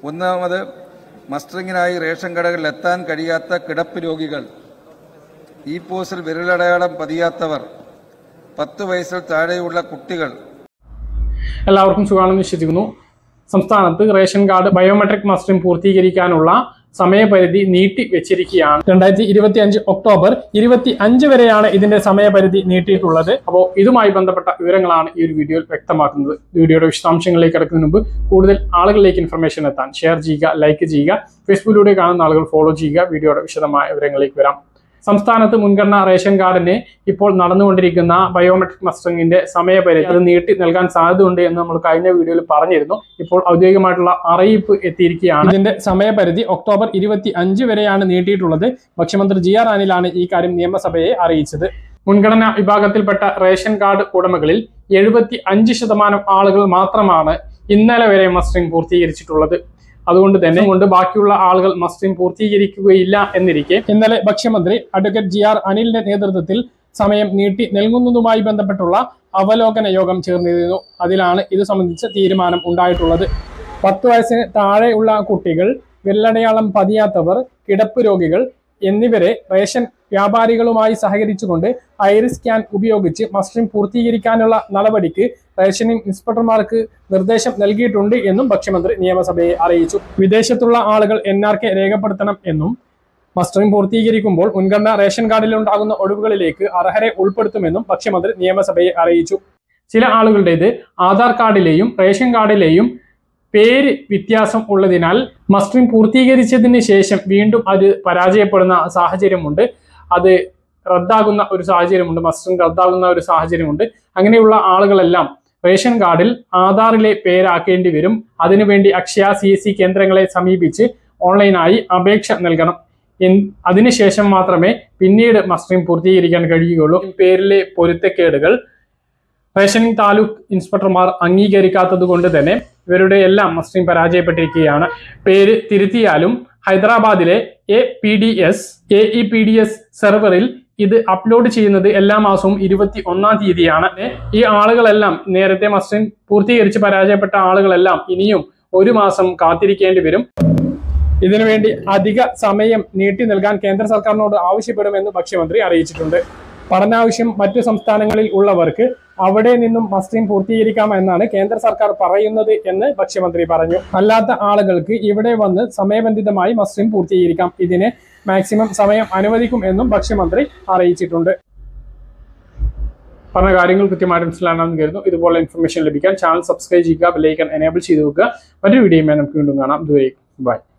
ഒന്നാമത് മസ്റ്ററിങ്ങിനായി റേഷൻ കടകളിൽ എത്താൻ കഴിയാത്ത കിടപ്പ് രോഗികൾ ഈ പോസ്റ്റിൽ വിരലടയാളം പതിയാത്തവർ പത്ത് വയസ്സിൽ താഴെയുള്ള കുട്ടികൾ എല്ലാവർക്കും സുഖമാണെന്ന് വിശ്വസിക്കുന്നു സംസ്ഥാനത്ത് റേഷൻ കാർഡ് ബയോമെട്രിക് മസ്റ്ററിംഗ് പൂർത്തീകരിക്കാനുള്ള സമയപരിധി നീട്ടി വെച്ചിരിക്കുകയാണ് രണ്ടായിരത്തി ഇരുപത്തി അഞ്ച് ഒക്ടോബർ ഇരുപത്തി അഞ്ച് വരെയാണ് ഇതിന്റെ സമയപരിധി നീട്ടിയിട്ടുള്ളത് അപ്പോൾ ഇതുമായി ബന്ധപ്പെട്ട വിവരങ്ങളാണ് ഈ ഒരു വീഡിയോയിൽ വ്യക്തമാക്കുന്നത് വീഡിയോയുടെ വിശദാംശങ്ങളിലേക്ക് കിടക്കുന്നതിന് മുമ്പ് കൂടുതൽ ആളുകളിലേക്ക് ഇൻഫർമേഷൻ എത്താൻ ഷെയർ ചെയ്യുക ലൈക്ക് ചെയ്യുക ഫേസ്ബുക്കിലൂടെ കാണുന്ന ആളുകൾ ഫോളോ ചെയ്യുക വീഡിയോയുടെ വിശദമായ വിവരങ്ങളിലേക്ക് വരാം സംസ്ഥാനത്ത് മുൻഗണന റേഷൻ കാർഡിന് ഇപ്പോൾ നടന്നുകൊണ്ടിരിക്കുന്ന ബയോമെട്രിക് മസ്റ്ററിംഗിന്റെ സമയപരിധി അത് നീട്ടി നൽകാൻ സാധ്യതയുണ്ട് എന്ന് നമ്മൾ കഴിഞ്ഞ വീഡിയോയിൽ പറഞ്ഞിരുന്നു ഇപ്പോൾ ഔദ്യോഗികമായിട്ടുള്ള അറിയിപ്പ് എത്തിയിരിക്കുകയാണ് ഇതിന്റെ സമയപരിധി ഒക്ടോബർ ഇരുപത്തി അഞ്ച് വരെയാണ് നീട്ടിയിട്ടുള്ളത് ഭക്ഷ്യമന്ത്രി ജി ആർ അനിലാണ് ഈ കാര്യം നിയമസഭയെ അറിയിച്ചത് മുൻഗണനാ വിഭാഗത്തിൽപ്പെട്ട റേഷൻ കാർഡ് ഉടമകളിൽ എഴുപത്തി അഞ്ച് ശതമാനം ആളുകൾ മാത്രമാണ് ഇന്നലെ വരെ മസ്റ്ററിംഗ് പൂർത്തീകരിച്ചിട്ടുള്ളത് അതുകൊണ്ട് തന്നെ കൊണ്ട് ബാക്കിയുള്ള ആളുകൾ മസ്റ്ററിംഗ് പൂർത്തീകരിക്കുകയില്ല എന്നിരിക്കെ ഇന്നലെ ഭക്ഷ്യമന്ത്രി അഡ്വക്കേറ്റ് ജി ആർ അനിലിന്റെ നേതൃത്വത്തിൽ സമയം നീട്ടി നൽകുന്നതുമായി ബന്ധപ്പെട്ടുള്ള അവലോകന യോഗം ചേർന്നിരുന്നു അതിലാണ് ഇത് സംബന്ധിച്ച തീരുമാനം ഉണ്ടായിട്ടുള്ളത് പത്ത് വയസ്സിന് താഴെയുള്ള കുട്ടികൾ വിരലടയാളം പതിയാത്തവർ കിടപ്പ് രോഗികൾ എന്നിവരെ റേഷൻ വ്യാപാരികളുമായി സഹകരിച്ചുകൊണ്ട് ഐറിസ് സ്കാൻ ഉപയോഗിച്ച് മസ്റ്ററിംഗ് പൂർത്തീകരിക്കാനുള്ള നടപടിക്ക് റേഷനിംഗ് ഇൻസ്പെക്ടർമാർക്ക് നിർദ്ദേശം നൽകിയിട്ടുണ്ട് എന്നും ഭക്ഷ്യമന്ത്രി നിയമസഭയെ അറിയിച്ചു വിദേശത്തുള്ള ആളുകൾ എൻ ആർ കെ രേഖപ്പെടുത്തണം എന്നും മസ്റ്ററിംഗ് പൂർത്തീകരിക്കുമ്പോൾ മുൻഗണന റേഷൻ കാർഡിൽ ഉണ്ടാകുന്ന ഒഴിവുകളിലേക്ക് അർഹരെ ഉൾപ്പെടുത്തുമെന്നും ഭക്ഷ്യമന്ത്രി നിയമസഭയെ അറിയിച്ചു ചില ആളുകളുടേത് ആധാർ കാർഡിലെയും റേഷൻ കാർഡിലെയും പേര് വ്യത്യാസം ഉള്ളതിനാൽ മസ്റ്ററിംഗ് പൂർത്തീകരിച്ചതിന് ശേഷം വീണ്ടും അത് പരാജയപ്പെടുന്ന സാഹചര്യമുണ്ട് അത് റദ്ദാകുന്ന ഒരു സാഹചര്യമുണ്ട് മസ്റ്ററിംഗ് റദ്ദാകുന്ന ഒരു സാഹചര്യമുണ്ട് അങ്ങനെയുള്ള ആളുകളെല്ലാം റേഷൻ കാർഡിൽ ആധാറിലെ പേരാക്കേണ്ടി വരും അതിനുവേണ്ടി അക്ഷയ സി എസ് സി കേന്ദ്രങ്ങളെ സമീപിച്ച് ഓൺലൈനായി അപേക്ഷ നൽകണം എൻ- അതിനുശേഷം മാത്രമേ പിന്നീട് മസ്റ്ററിംഗ് പൂർത്തീകരിക്കാൻ കഴിയുകയുള്ളൂ പേരിലെ പൊരുത്തക്കേടുകൾ റേഷനിംഗ് താലൂക്ക് ഇൻസ്പെക്ടർമാർ അംഗീകരിക്കാത്തത് കൊണ്ട് തന്നെ ഇവരുടെ എല്ലാം മസ്റ്ററിംഗ് പരാജയപ്പെട്ടിരിക്കുകയാണ് പേര് തിരുത്തിയാലും ഹൈദരാബാദിലെ A P D S A E P D S സെർവറിൽ ഇത് അപ്ലോഡ് ചെയ്യുന്നത് എല്ലാ മാസവും ഇരുപത്തി ഒന്നാം തീയതിയാണ് ഈ ആളുകളെല്ലാം നേരത്തെ മസ്റ്ററിംഗ് പൂർത്തീകരിച്ച് പരാജയപ്പെട്ട ആളുകളെല്ലാം ഇനിയും ഒരു മാസം കാത്തിരിക്കേണ്ടി വരും ഇതിനുവേണ്ടി അധിക സമയം നീട്ടി നൽകാൻ കേന്ദ്ര സർക്കാരിനോട് ആവശ്യപ്പെടുമെന്ന് ഭക്ഷ്യമന്ത്രി അറിയിച്ചിട്ടുണ്ട് പഠനാവശ്യം മറ്റു സംസ്ഥാനങ്ങളിൽ ഉള്ളവർക്ക് അവിടെ നിന്നും മസ്റ്ററിംഗ് പൂർത്തീകരിക്കാമെന്നാണ് കേന്ദ്ര സർക്കാർ പറയുന്നത് എന്ന് ഭക്ഷ്യമന്ത്രി പറഞ്ഞു അല്ലാത്ത ആളുകൾക്ക് ഇവിടെ വന്ന് സമയബന്ധിതമായി മസ്റ്ററിംഗ് പൂർത്തീകരിക്കാം ഇതിന് മാക്സിമം സമയം അനുവദിക്കും എന്നും ഭക്ഷ്യമന്ത്രി അറിയിച്ചിട്ടുണ്ട് പറഞ്ഞ കാര്യങ്ങൾ കൃത്യമായിട്ട് മനസ്സിലാണെന്ന് കരുതുന്നു ഇതുപോലെ ഇൻഫർമേഷൻ ലഭിക്കാൻ ചാനൽ സബ്സ്ക്രൈബ് ചെയ്യുക ബെല്ലൈക്കൺ എനേബിൾ ചെയ്ത് വെക്കുക മറ്റൊരു വീഡിയോയുമായി നമുക്ക് വീണ്ടും കാണാം ഇതുവരെ ബൈ